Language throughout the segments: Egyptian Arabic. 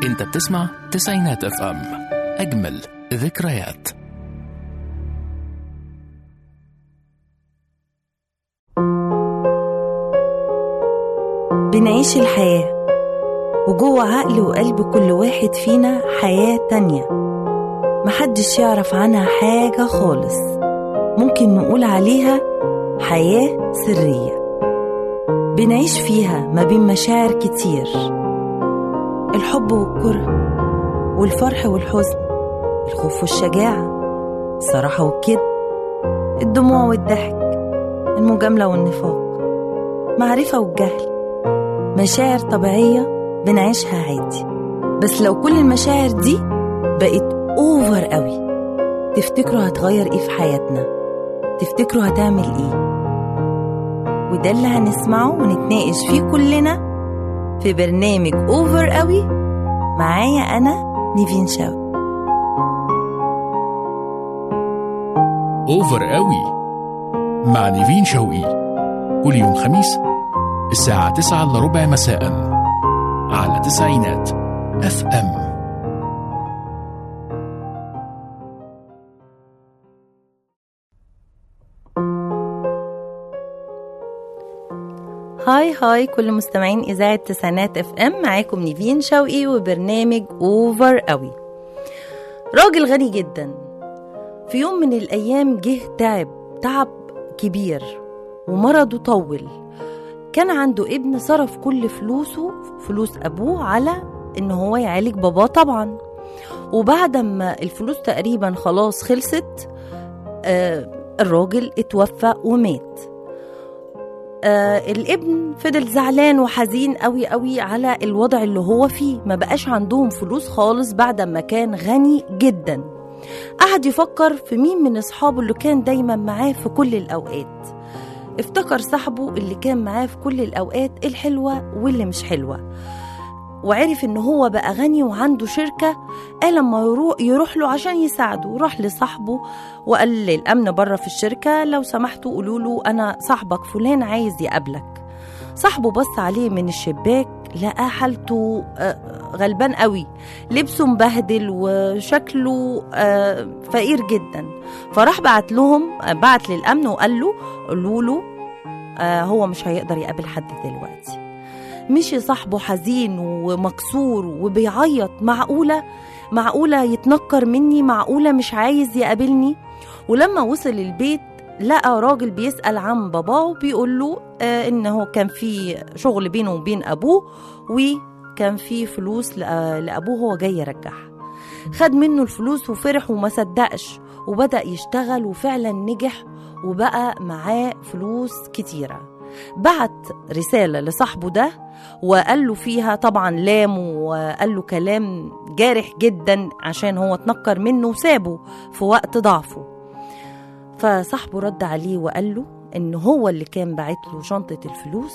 انت بتسمع تسعينات اف ام اجمل ذكريات بنعيش الحياة وجوه عقل وقلب كل واحد فينا حياة تانية محدش يعرف عنها حاجة خالص ممكن نقول عليها حياة سرية بنعيش فيها ما بين مشاعر كتير الحب والكره والفرح والحزن الخوف والشجاعة الصراحة والكذب الدموع والضحك المجاملة والنفاق معرفة والجهل مشاعر طبيعية بنعيشها عادي بس لو كل المشاعر دي بقت اوفر قوي تفتكروا هتغير ايه في حياتنا تفتكروا هتعمل ايه وده اللي هنسمعه ونتناقش فيه كلنا في برنامج اوفر قوي معايا انا نيفين شاوي اوفر قوي مع نيفين شوقي كل يوم خميس الساعة 9 الا ربع مساء على تسعينات اف ام هاي هاي كل مستمعين اذاعه تسعينات اف ام معاكم نيفين شوقي وبرنامج اوفر قوي راجل غني جدا في يوم من الايام جه تعب تعب كبير ومرضه طول كان عنده ابن صرف كل فلوسه فلوس ابوه على ان هو يعالج باباه طبعا وبعد ما الفلوس تقريبا خلاص خلصت آه الراجل اتوفى ومات آه الابن فضل زعلان وحزين قوي قوي على الوضع اللي هو فيه ما بقاش عندهم فلوس خالص بعد ما كان غني جدا قعد يفكر في مين من اصحابه اللي كان دايما معاه في كل الاوقات افتكر صاحبه اللي كان معاه في كل الاوقات الحلوه واللي مش حلوه وعرف ان هو بقى غني وعنده شركه قال لما يروح, يروح له عشان يساعده راح لصاحبه وقال للامن بره في الشركه لو سمحتوا قولوا له انا صاحبك فلان عايز يقابلك صاحبه بص عليه من الشباك لقى حالته غلبان قوي لبسه مبهدل وشكله فقير جدا فراح بعت لهم بعت للامن وقال له قولوا له هو مش هيقدر يقابل حد دلوقتي مشي صاحبه حزين ومكسور وبيعيط معقولة معقولة يتنكر مني معقولة مش عايز يقابلني ولما وصل البيت لقى راجل بيسأل عن باباه وبيقول له آه إن هو كان في شغل بينه وبين أبوه وكان في فلوس لأبوه هو جاي يرجعها خد منه الفلوس وفرح وما صدقش وبدأ يشتغل وفعلا نجح وبقى معاه فلوس كتيره بعت رسالة لصاحبه ده وقال له فيها طبعا لام وقال له كلام جارح جدا عشان هو اتنكر منه وسابه في وقت ضعفه فصاحبه رد عليه وقال له ان هو اللي كان باعت له شنطة الفلوس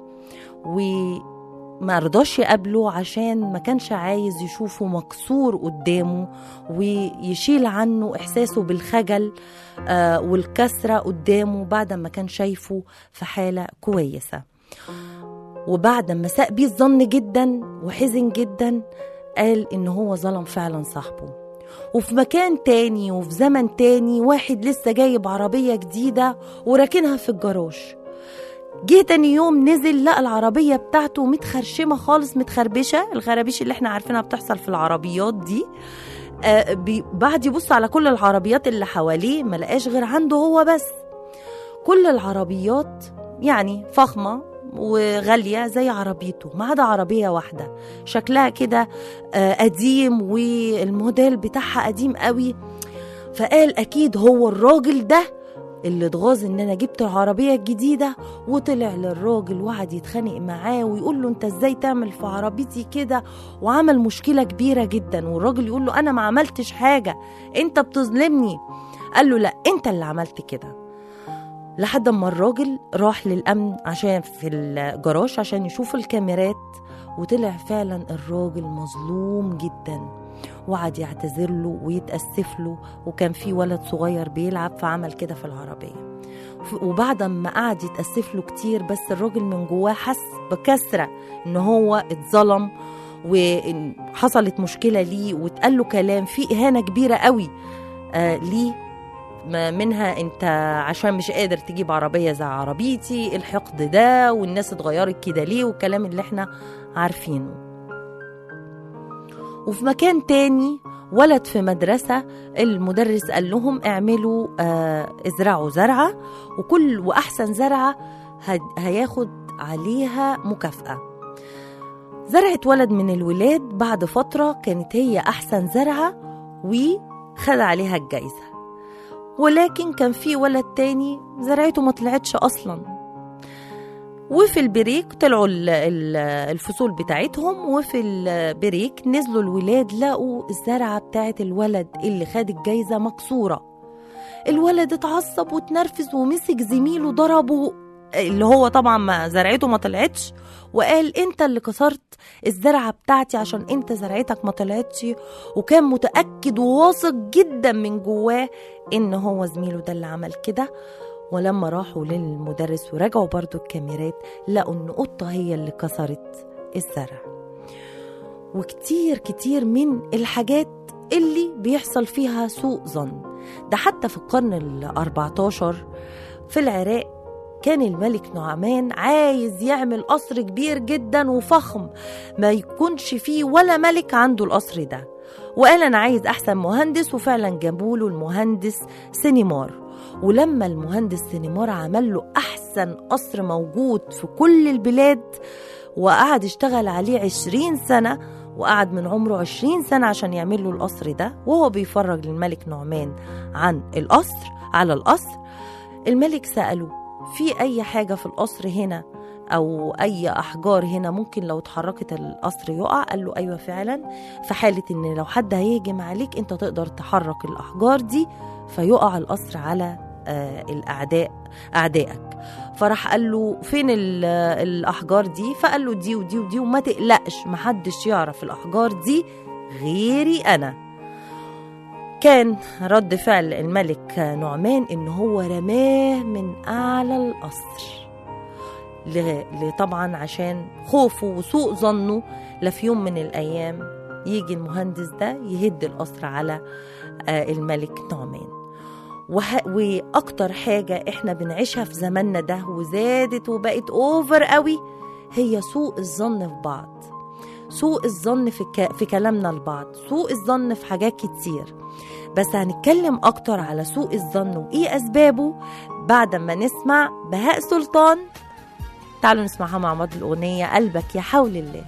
وما رضاش يقابله عشان ما كانش عايز يشوفه مكسور قدامه ويشيل عنه احساسه بالخجل آه والكسرة قدامه بعد ما كان شايفه في حالة كويسة وبعد ما ساء بيه الظن جدا وحزن جدا قال ان هو ظلم فعلا صاحبه وفي مكان تاني وفي زمن تاني واحد لسه جايب عربية جديدة وراكنها في الجراج جه تاني يوم نزل لقى العربية بتاعته متخرشمة خالص متخربشة الخرابيش اللي احنا عارفينها بتحصل في العربيات دي آه بعد يبص على كل العربيات اللي حواليه ما لقاش غير عنده هو بس كل العربيات يعني فخمة وغالية زي عربيته ما عدا عربية واحدة شكلها كده آه قديم والموديل بتاعها قديم قوي فقال أكيد هو الراجل ده اللي اتغاظ ان انا جبت العربيه الجديده وطلع للراجل وقعد يتخانق معاه ويقول له انت ازاي تعمل في عربيتي كده وعمل مشكله كبيره جدا والراجل يقول له انا ما عملتش حاجه انت بتظلمني قال له لا انت اللي عملت كده لحد ما الراجل راح للامن عشان في الجراج عشان يشوف الكاميرات وطلع فعلا الراجل مظلوم جدا وقعد يعتذر له ويتأسف له وكان في ولد صغير بيلعب فعمل كده في العربية وبعد ما قعد يتأسف له كتير بس الراجل من جواه حس بكسرة ان هو اتظلم وحصلت مشكلة ليه واتقال له كلام فيه إهانة كبيرة قوي آه ليه ما منها انت عشان مش قادر تجيب عربية زي عربيتي الحقد ده والناس اتغيرت كده ليه والكلام اللي احنا عارفينه وفي مكان تاني ولد في مدرسة المدرس قال لهم اعملوا آه ازرعوا زرعة وكل وأحسن زرعة هد- هياخد عليها مكافأة زرعت ولد من الولاد بعد فترة كانت هي أحسن زرعة وخد عليها الجايزة ولكن كان في ولد تاني زرعته ما طلعتش أصلا وفي البريك طلعوا ال- ال- الفصول بتاعتهم وفي البريك نزلوا الولاد لقوا الزرعة بتاعت الولد اللي خد الجايزة مكسورة الولد اتعصب واتنرفز ومسك زميله ضربه اللي هو طبعا ما زرعته ما طلعتش وقال انت اللي كسرت الزرعة بتاعتي عشان انت زرعتك ما طلعتش وكان متأكد وواثق جدا من جواه ان هو زميله ده اللي عمل كده ولما راحوا للمدرس وراجعوا برضو الكاميرات لقوا ان قطة هي اللي كسرت الزرع وكتير كتير من الحاجات اللي بيحصل فيها سوء ظن ده حتى في القرن ال 14 في العراق كان الملك نعمان عايز يعمل قصر كبير جدا وفخم ما يكونش فيه ولا ملك عنده القصر ده وقال انا عايز احسن مهندس وفعلا جابوا له المهندس سينيمار ولما المهندس سينيمار عمل له احسن قصر موجود في كل البلاد وقعد يشتغل عليه عشرين سنة وقعد من عمره عشرين سنة عشان يعمل له القصر ده وهو بيفرج للملك نعمان عن القصر على القصر الملك سأله في أي حاجة في القصر هنا أو أي أحجار هنا ممكن لو اتحركت القصر يقع قال له أيوة فعلا في حالة إن لو حد هيهجم عليك أنت تقدر تحرك الأحجار دي فيقع القصر على آه الأعداء أعدائك فراح قال له فين ال- الأحجار دي فقال له دي ودي ودي وما تقلقش محدش يعرف الأحجار دي غيري أنا كان رد فعل الملك نعمان إن هو رماه من أعلى القصر ل- ل- طبعا عشان خوفه وسوء ظنه لا في يوم من الأيام يجي المهندس ده يهد القصر على آه، الملك نعمان وه... واكتر حاجه احنا بنعيشها في زماننا ده وزادت وبقت اوفر قوي هي سوء الظن في بعض سوء الظن في, ك... في كلامنا لبعض سوء الظن في حاجات كتير بس هنتكلم اكتر على سوء الظن وايه اسبابه بعد ما نسمع بهاء سلطان تعالوا نسمعها مع بعض الاغنيه قلبك يا حول الله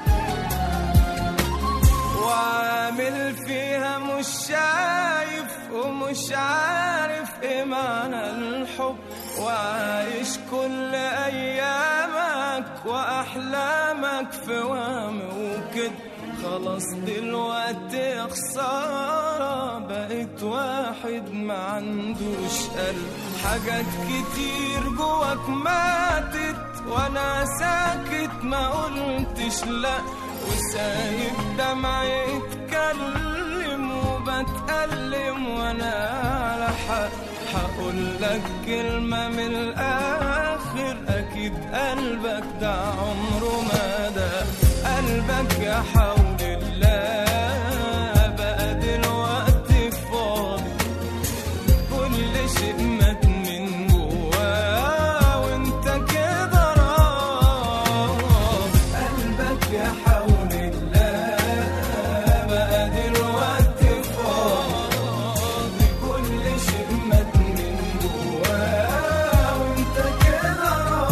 وعامل فيها مش شايف ومش عارف ايه معنى الحب وعايش كل ايامك واحلامك في وهم وكده خلاص دلوقتي خسارة بقيت واحد ما عندوش قلب حاجات كتير جواك ماتت وانا ساكت ما قلتش لا وسايب دمعي يتكلم وبتألم وانا على حق هقول لك كلمة من الآخر أكيد قلبك ده عمره ما ده قلبك يا حول الله بقى دلوقتي فاضي كل شيء مات من جواه وانت كده راضي قلبك يا حول الله بقى دلوقتي فاضي كل شيء مات من جواه وانت كده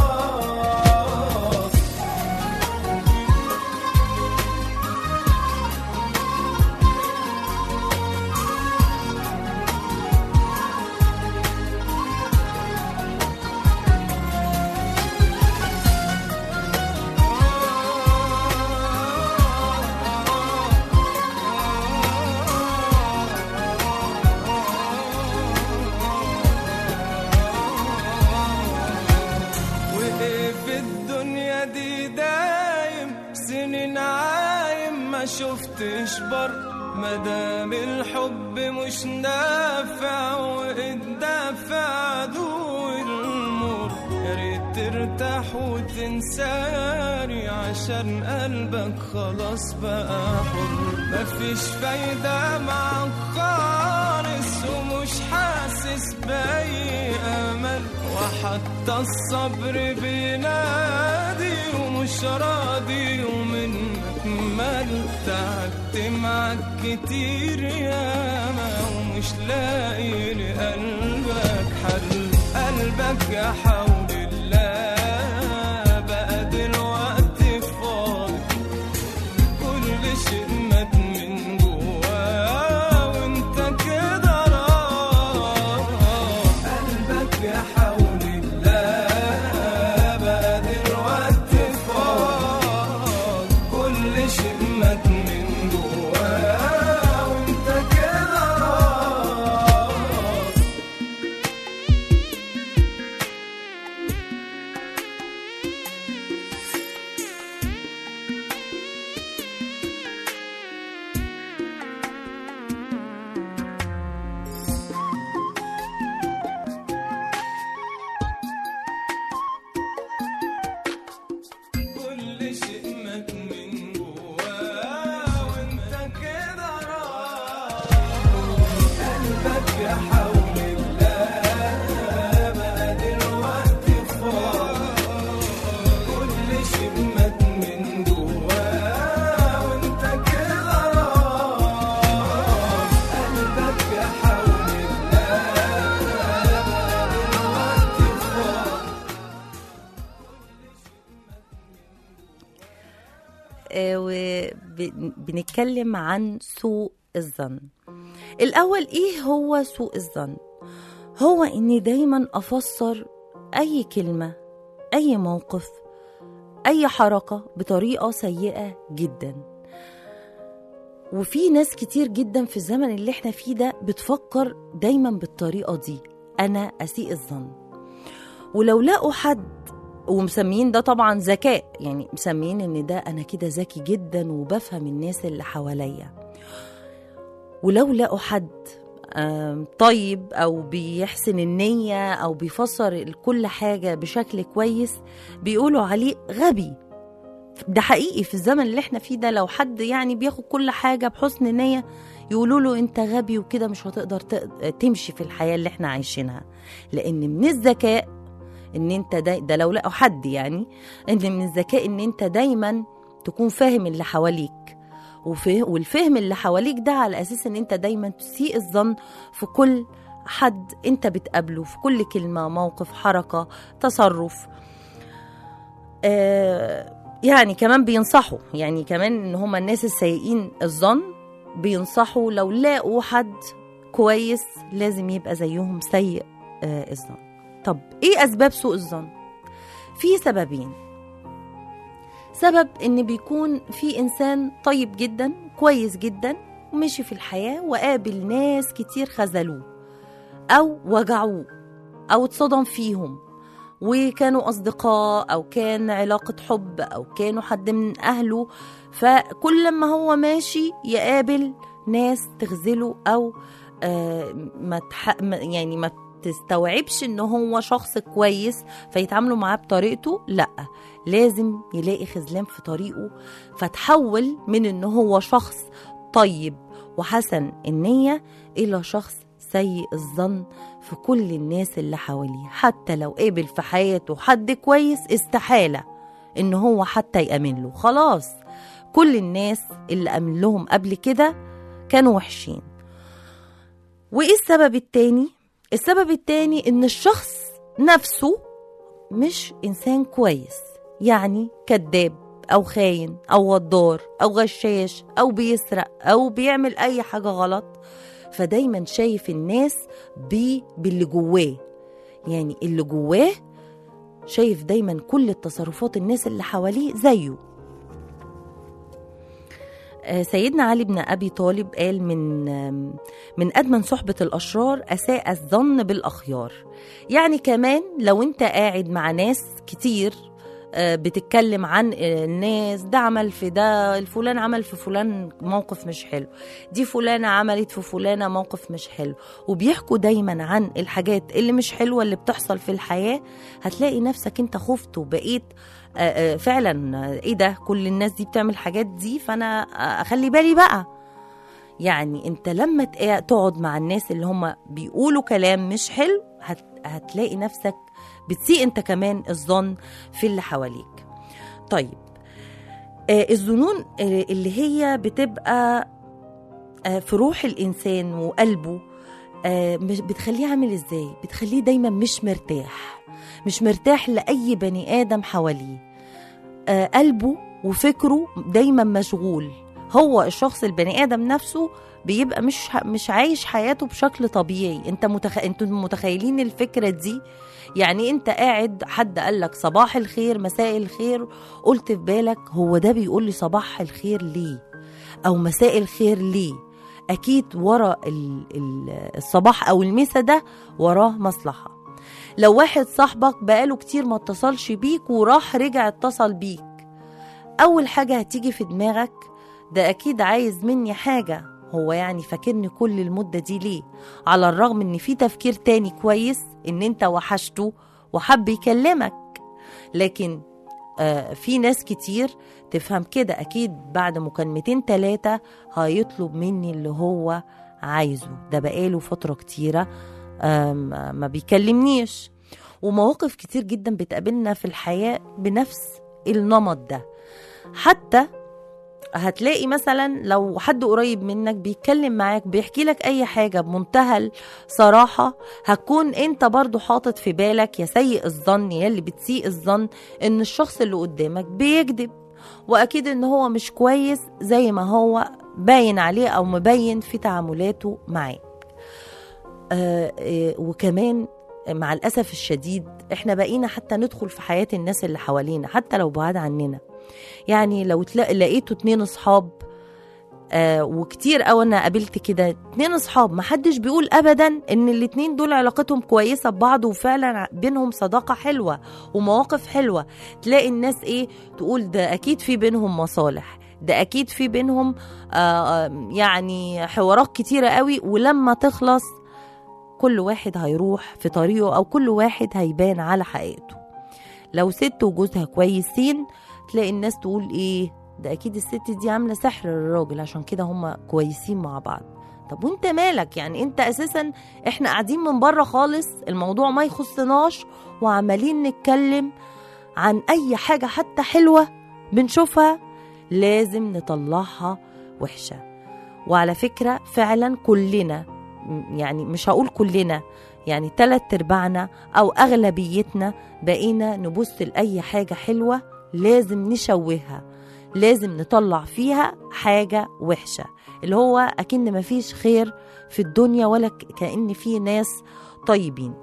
راضي وايه في الدنيا دي دايم سنين عايم ما شفتش بر مدام الحب مش نافع والدافع عدو المر يا ريت ترتاح وتنساني عشان قلبك خلاص بقى حر مفيش فايدة معاك خالص ومش حاسس بأي أمل وحتى الصبر بينادي ومش راضي ومنك مال تعبت معاك كتير ياما ومش لاقي لقلبك حل قلبك يا حول الله بقى دلوقتي فاضي كل شيء مات من جواه وانت كده راح قلبك يا حول الله بقى دلوقتي فاضي كل شيء مات من جواه وانت كده راح كل شيء مات من جواه وانت كده راح قلبك يا حول الله بقى دلوقتي فاضي كل شيء مات من جواه وانت كده راح قلبك يا حول الله بقى دلوقتي فاضي وبنتكلم عن سوء الظن الأول إيه هو سوء الظن؟ هو إني دايما أفسر أي كلمة أي موقف أي حركة بطريقة سيئة جدا وفي ناس كتير جدا في الزمن اللي احنا فيه ده بتفكر دايما بالطريقة دي أنا أسيء الظن ولو لقوا حد ومسميين ده طبعا ذكاء يعني مسميين ان ده انا كده ذكي جدا وبفهم الناس اللي حواليا ولو لقوا حد آم، طيب او بيحسن النية او بيفسر كل حاجة بشكل كويس بيقولوا عليه غبي ده حقيقي في الزمن اللي احنا فيه ده لو حد يعني بياخد كل حاجة بحسن نية يقولوا له انت غبي وكده مش هتقدر ت- تمشي في الحياة اللي احنا عايشينها لان من الذكاء ان انت دا ده لو لقوا حد يعني ان من الذكاء ان انت دايما تكون فاهم اللي حواليك وفه والفهم اللي حواليك ده على اساس ان انت دايما تسيء الظن في كل حد انت بتقابله في كل كلمه موقف حركه تصرف آه يعني كمان بينصحوا يعني كمان ان هما الناس السيئين الظن بينصحوا لو لاقوا حد كويس لازم يبقى زيهم سيء آه الظن طب ايه اسباب سوء الظن في سببين سبب ان بيكون في انسان طيب جدا كويس جدا ومشي في الحياه وقابل ناس كتير خذلوه او وجعوه او اتصدم فيهم وكانوا اصدقاء او كان علاقه حب او كانوا حد من اهله فكل ما هو ماشي يقابل ناس تخذله او آه ما تح... ما- يعني ما تستوعبش ان هو شخص كويس فيتعاملوا معاه بطريقته لا لازم يلاقي خذلان في طريقه فتحول من ان هو شخص طيب وحسن النية الى شخص سيء الظن في كل الناس اللي حواليه حتى لو قابل في حياته حد كويس استحالة ان هو حتى يأمن له خلاص كل الناس اللي أمن لهم قبل كده كانوا وحشين وإيه السبب التاني؟ السبب التاني إن الشخص نفسه مش إنسان كويس يعني كذاب أو خاين أو غدار أو غشاش أو بيسرق أو بيعمل أي حاجة غلط فدايما شايف الناس بيه باللي جواه يعني اللي جواه شايف دايما كل التصرفات الناس اللي حواليه زيه آه، سيدنا علي بن ابي طالب قال من آم، من ادمن صحبه الاشرار اساء الظن بالاخيار يعني كمان لو انت قاعد مع ناس كتير آه، بتتكلم عن الناس ده عمل في ده الفلان عمل في فلان موقف مش حلو دي فلانة عملت في فلانة موقف مش حلو وبيحكوا دايما عن الحاجات اللي مش حلوة اللي بتحصل في الحياة هتلاقي نفسك انت خفت وبقيت آه، آه، فعلا آه، ايه ده كل الناس دي بتعمل الحاجات دي فانا آه، اخلي بالي بقى يعني انت لما تقا- تقعد مع الناس اللي هم بيقولوا كلام مش حلو هت... هتلاقي نفسك بتسيء انت كمان الظن في اللي حواليك طيب آه الظنون آه، اللي هي بتبقى آه في روح الانسان وقلبه آه مش- بتخليه عامل ازاي بتخليه دايما مش مرتاح مش مرتاح لاي بني ادم حواليه آه قلبه وفكره دايما مشغول هو الشخص البني ادم نفسه بيبقى مش مش عايش حياته بشكل طبيعي انت متخ... انتوا متخيلين الفكره دي يعني انت قاعد حد قال لك صباح الخير مساء الخير قلت في بالك هو ده بيقول لي صباح الخير ليه او مساء الخير ليه اكيد ورا ال... ال... الصباح او المسا ده وراه مصلحه لو واحد صاحبك بقاله كتير ما اتصلش بيك وراح رجع اتصل بيك اول حاجه هتيجي في دماغك ده اكيد عايز مني حاجه هو يعني فاكرني كل المده دي ليه على الرغم ان في تفكير تاني كويس ان انت وحشته وحب يكلمك لكن آه في ناس كتير تفهم كده اكيد بعد مكالمتين تلاتة هيطلب مني اللي هو عايزه ده بقاله فترة كتيرة آم، ما بيكلمنيش ومواقف كتير جدا بتقابلنا في الحياة بنفس النمط ده حتى هتلاقي مثلا لو حد قريب منك بيتكلم معاك بيحكي لك اي حاجة بمنتهى الصراحة هتكون انت برضو حاطط في بالك يا سيء الظن يا اللي بتسيء الظن ان الشخص اللي قدامك بيكذب واكيد ان هو مش كويس زي ما هو باين عليه او مبين في تعاملاته معاك آه آه، وكمان مع الاسف الشديد احنا بقينا حتى ندخل في حياه الناس اللي حوالينا حتى لو بعاد عننا يعني لو تلا- لقيتوا اتنين اصحاب آه وكتير قوي انا قابلت كده اتنين اصحاب محدش بيقول ابدا ان الاتنين دول علاقتهم كويسه ببعض وفعلا بينهم صداقه حلوه ومواقف حلوه تلاقي الناس ايه تقول ده اكيد في بينهم مصالح ده اكيد في بينهم آه آه، يعني حوارات كتيره قوي ولما تخلص كل واحد هيروح في طريقه او كل واحد هيبان على حقيقته لو ست وجوزها كويسين تلاقي الناس تقول ايه ده اكيد الست دي عامله سحر للراجل عشان كده هما كويسين مع بعض طب وانت مالك يعني انت اساسا احنا قاعدين من بره خالص الموضوع ما يخصناش وعمالين نتكلم عن اي حاجه حتى حلوه بنشوفها لازم نطلعها وحشه وعلى فكره فعلا كلنا م- يعني مش هقول كلنا يعني تلات ارباعنا او اغلبيتنا بقينا نبص لاي حاجه حلوه لازم نشوهها لازم نطلع فيها حاجه وحشه اللي هو اكن مفيش خير في الدنيا ولا ك- كأن في ناس طيبين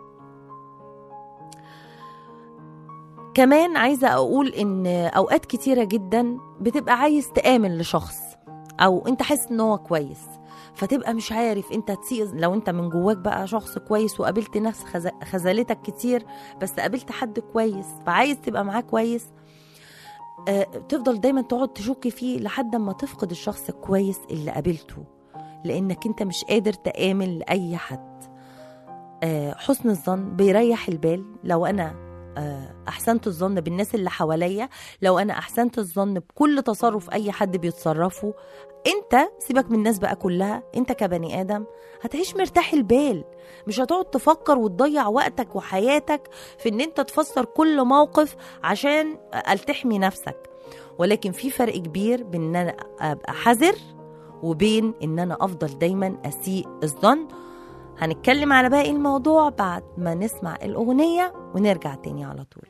كمان عايزة أقول إن أوقات كتيرة جدا بتبقى عايز تآمن لشخص أو أنت حاسس إن هو كويس فتبقى مش عارف انت تسيء لو انت من جواك بقى شخص كويس وقابلت ناس خز- خذلتك كتير بس قابلت حد كويس فعايز تبقى معاه كويس آه، تفضل دايما تقعد تشك فيه لحد ما تفقد الشخص الكويس اللي قابلته لانك انت مش قادر تآمن لأي حد آه، حسن الظن بيريح البال لو انا آه، احسنت الظن بالناس اللي حواليا لو انا احسنت الظن بكل تصرف اي حد بيتصرفه انت سيبك من الناس بقى كلها انت كبني ادم هتعيش مرتاح البال مش هتقعد تفكر وتضيع وقتك وحياتك في ان انت تفسر كل موقف عشان التحمي نفسك ولكن في فرق كبير بين ان انا ابقى حذر وبين ان انا افضل دايما اسيء الظن هنتكلم على باقي الموضوع بعد ما نسمع الاغنيه ونرجع تاني على طول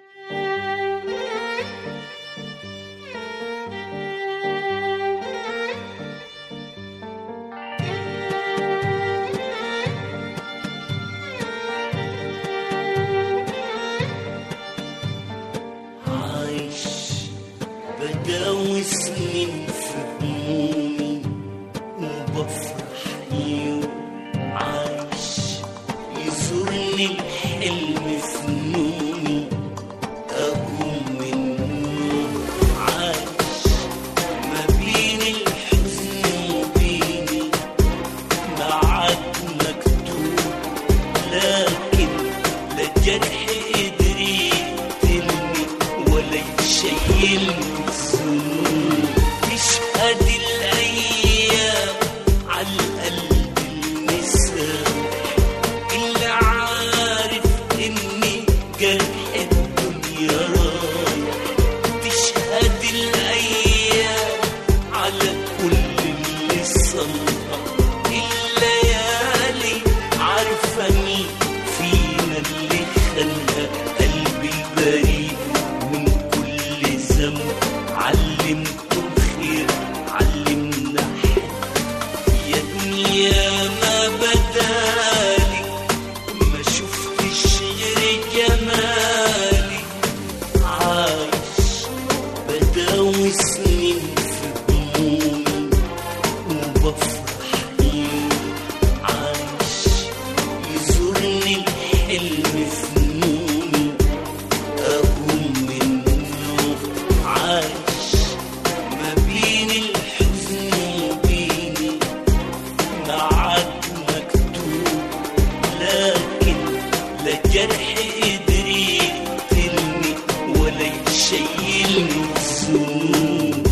عايش بداوي سنين في همومي وبفرح يوم عايش يزورني الحلم في نومي أقوم شايلني الذنوب تشهد الأيام على القلب المسامح اللي عارف إني جرح الدنيا رايح تشهد الأيام على كل اللي صلى الليالي عارفة مين فينا اللي خلى قلبي بريء من كل ذنب علمته الخير علمنا حب يا دنيا ما بدالي ما شفتش غير جمالي عايش بداوي سنين في همومي وبفرح يوم عايش يزورني الحلم في نومي أقوم من النوم عايش ما بين الحزن وبيني معاد مكتوب لكن لا جرح قدر يقتلني ولا يشيلني الذنوب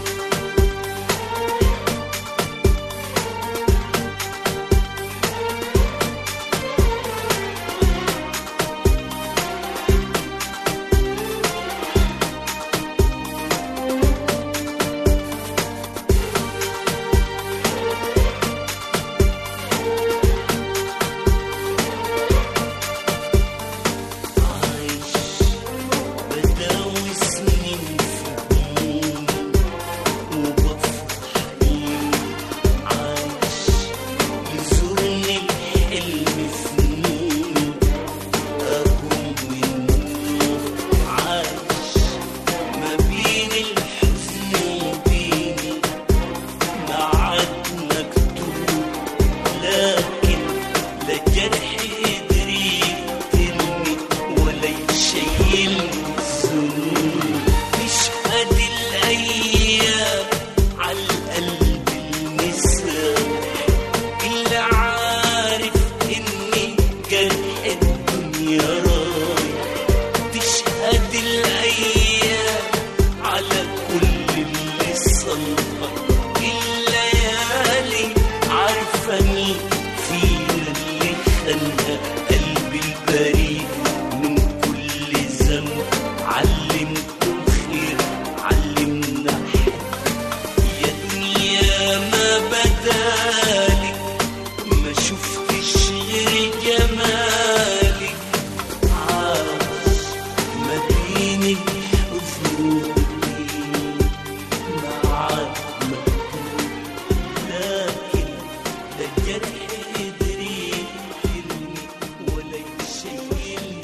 عايش بداوي سنين في همومي وبفرح يوم عايش يزورني الحلم في نومي أقوم من النوم عايش ما بين الحزن وبيني معاد مكتوب لكن لا جرح قدر يقتلني ولا يشيلني الذنوب تشهد الأيام على القلب المسامح اللي عارف إني جرح الدنيا رايح تشهد الأيام على كل اللي صلى الليالي عارفة مين فينا اللي خلى قلبي البريء من كل ذنب علمته الخير علمنا حب يا دنيا ما بدالي ما شفتش غير جمالك عاش ما بين الحزن وبين معاد مكتوب لكن لا جرح قدر يقتلني ولا يشيلني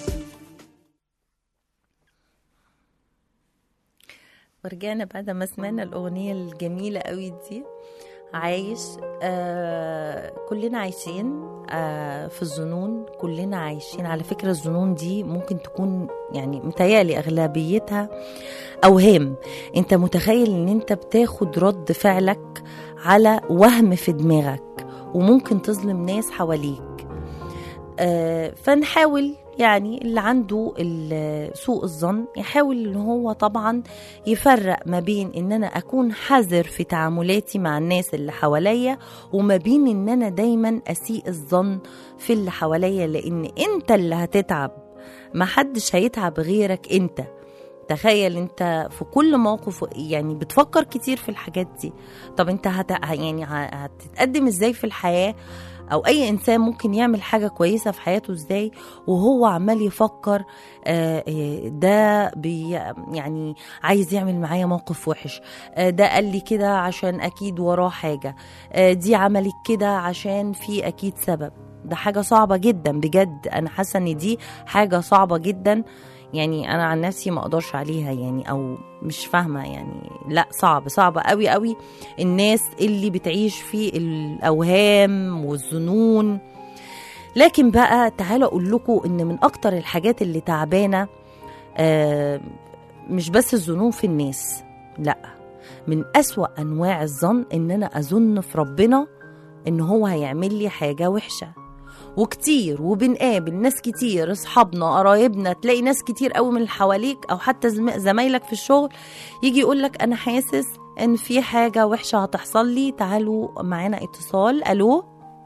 ورجعنا بعد ما سمعنا الأغنية الجميلة قوي دي عايش آه كلنا عايشين آه في الظنون كلنا عايشين على فكرة الظنون دي ممكن تكون يعني متهيألي أغلبيتها أوهام أنت متخيل أن أنت بتاخد رد فعلك على وهم في دماغك وممكن تظلم ناس حواليك آه فنحاول يعني اللي عنده ال- سوء الظن يحاول ان هو طبعا يفرق ما بين ان انا اكون حذر في تعاملاتي مع الناس اللي حواليا وما بين ان انا دايما اسيء الظن في اللي حواليا لان انت اللي هتتعب ما حدش هيتعب غيرك انت تخيل انت في كل موقف يعني بتفكر كتير في الحاجات دي طب انت هت... يعني ه- هتتقدم ازاي في الحياة او اي انسان ممكن يعمل حاجة كويسة في حياته ازاي وهو عمال يفكر آه، آه، ده بي يعني عايز يعمل معايا موقف وحش آه، ده قال لي كده عشان اكيد وراه حاجة آه، دي عملت كده عشان في اكيد سبب ده حاجة صعبة جدا بجد انا حاسة ان دي حاجة صعبة جدا يعني انا عن نفسي ما اقدرش عليها يعني او مش فاهمه يعني لا صعب صعب قوي قوي الناس اللي بتعيش في الاوهام والظنون لكن بقى تعالوا اقول لكم ان من اكتر الحاجات اللي تعبانه آه، مش بس الظنون في الناس لا من أسوأ أنواع الظن إن أنا أظن في ربنا إن هو هيعمل لي حاجة وحشة وكتير وبنقابل ناس كتير اصحابنا قرايبنا تلاقي ناس كتير قوي من اللي حواليك او حتى زم- زمايلك في الشغل يجي يقول لك انا حاسس ان في حاجه وحشه هتحصل لي تعالوا معانا اتصال الو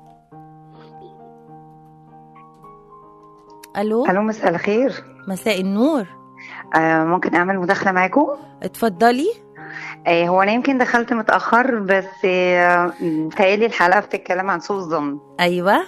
الو الو مساء الخير مساء النور آه ممكن اعمل مداخله معاكم اتفضلي آه هو انا يمكن دخلت متاخر بس آه متهيألي الحلقه بتتكلم عن سوء الظن ايوه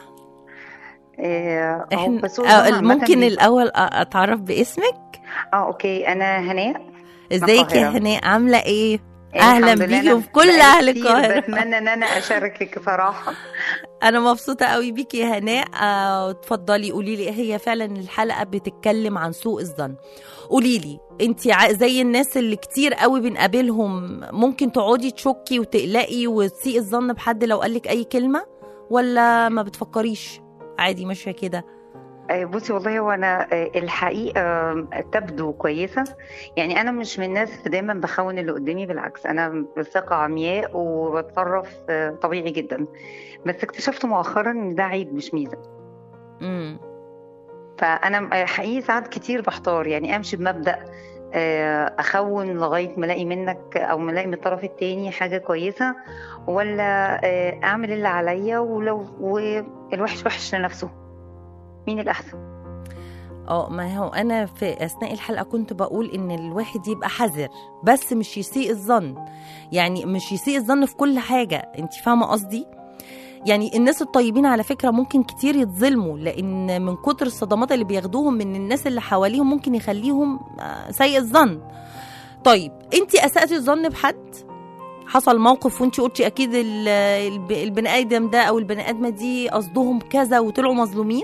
آه هو احنا بس سوء آه، الظن عامة ممكن بي- الاول أ- اتعرف باسمك اه اوكي انا هناء ازيك يا القاهرة. هناء عامله ايه آه، أهلاً الحمد لله بيكي أنا وفي كل بقالي أهل كتير القاهرة. بتمنى ان انا اشاركك صراحه انا مبسوطه قوي بيكي يا هناء آه، اتفضلي قولي لي هي فعلا الحلقه بتتكلم عن سوء الظن قولي لي انت زي الناس اللي كتير قوي بنقابلهم ممكن تقعدي تشكي وتقلقي وتسيئي الظن بحد لو قالك اي كلمه ولا ما بتفكريش عادي ماشيه كده آه، بصي والله هو انا آه، الحقيقه آه، تبدو كويسه يعني انا مش من الناس اللي دايما بخون اللي قدامي بالعكس انا بثقه عمياء وبتصرف آه، طبيعي جدا بس اكتشفت مؤخرا ان ده عيب مش ميزه امم فانا حقيقي ساعات كتير بحتار يعني امشي بمبدا آه، اخون لغايه ما الاقي منك او ما الاقي من الطرف التاني حاجه كويسه ولا آه، اعمل اللي عليا ولو والوحش وحش لنفسه مين الاحسن اه ما هو انا في اثناء الحلقه كنت بقول ان الواحد يبقى حذر بس مش يسيء الظن يعني مش يسيء الظن في كل حاجه انت فاهمه قصدي يعني الناس الطيبين على فكره ممكن كتير يتظلموا لان من كتر الصدمات اللي بياخدوهم من الناس اللي حواليهم ممكن يخليهم آه، سيء الظن طيب انت اساتي الظن بحد حصل موقف وانت قلتي اكيد ال- الب- البني ادم ده او البني ادمه دي قصدهم كذا وطلعوا مظلومين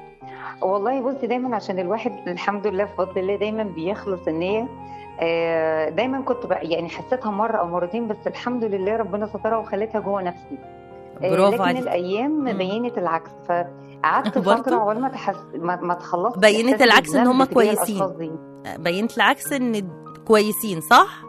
والله بصي دايما عشان الواحد الحمد لله بفضل الله دايما بيخلص النية آه، دايما كنت بقى يعني حسيتها مرة أو مرتين بس الحمد لله ربنا سترها وخلتها جوه نفسي آه، برافو لكن عليك الأيام مم. بينت العكس فقعدت برضو؟ فترة عقبال ما تحس ما, ما تخلصت بينت إحساسي العكس إن بالذنب هما تجاه كويسين. الأشخاص دي. بينت العكس ان كويسين صح؟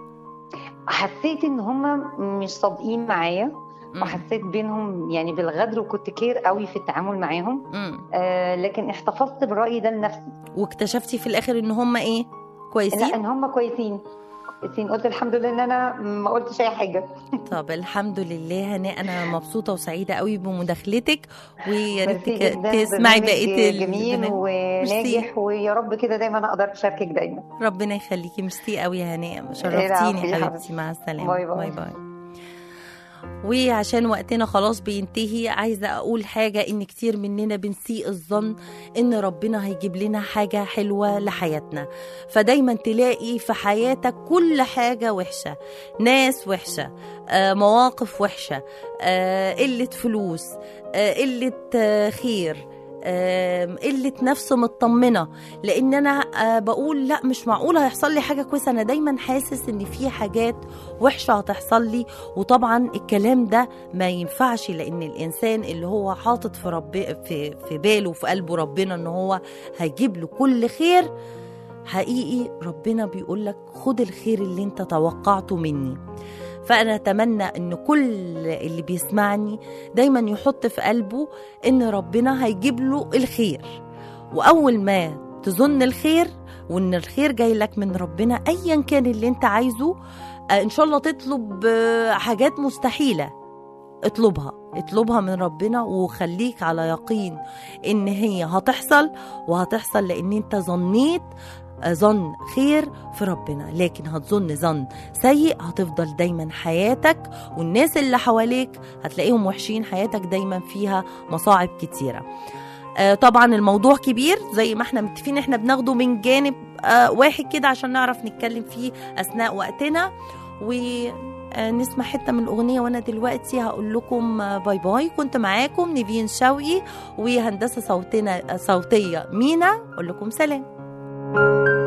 حسيت إن هما مش صادقين معايا مم. وحسيت بينهم يعني بالغدر وكنت كير قوي في التعامل معاهم مم. آه لكن احتفظت بالرأي ده لنفسي واكتشفتي في الاخر ان هم ايه؟ لا كويسين؟ ان هم كويسين كويسين قلت الحمد لله ان انا ما قلتش اي حاجه طب الحمد لله هناء انا مبسوطه وسعيده قوي بمداخلتك ويا ريت ميرسي تك- جداً، تسمعي برنامج بقيه جميل البرنامج. وناجح ويا رب كده دايما اقدر اشاركك دايما ربنا يخليكي ميرسي قوي يا هناء العفو شرفتيني يا حبيبتي حبيبتي. مع السلامه باي باي. باي, باي. وعشان وقتنا خلاص بينتهي عايزة أقول حاجة إن كتير مننا بنسيء الظن إن ربنا هيجيب لنا حاجة حلوة لحياتنا فدايما تلاقي في حياتك كل حاجة وحشة ناس وحشة آه، مواقف وحشة آه، قلة فلوس آه، قلة آه، خير آه، قلة نفس مطمنة لأن أنا آه، بقول لا مش معقول هيحصل لي حاجة كويسة أنا دايما حاسس إن في حاجات وحشة هتحصل لي وطبعا الكلام ده ما ينفعش لان الانسان اللي هو حاطط في رب في في باله وفي قلبه ربنا ان هو هيجيب له كل خير حقيقي ربنا بيقول لك خد الخير اللي انت توقعته مني فانا اتمنى ان كل اللي بيسمعني دايما يحط في قلبه ان ربنا هيجيب له الخير واول ما تظن الخير وان الخير جاي لك من ربنا ايا كان اللي انت عايزه آه، ان شاء الله تطلب آه، حاجات مستحيله اطلبها اطلبها من ربنا وخليك على يقين ان هي هتحصل وهتحصل لان انت ظنيت آه، ظن خير في ربنا لكن هتظن ظن سيء هتفضل دايما حياتك والناس اللي حواليك هتلاقيهم وحشين حياتك دايما فيها مصاعب كتيره آه، طبعا الموضوع كبير زي ما احنا متفقين احنا بناخده من جانب آه، واحد كده عشان نعرف نتكلم فيه اثناء وقتنا ونسمع حته من الاغنيه وانا دلوقتي هقول لكم آه، باي باي كنت معاكم نيفين شوقي وهندسه صوتنا صوتيه مينا اقول لكم سلام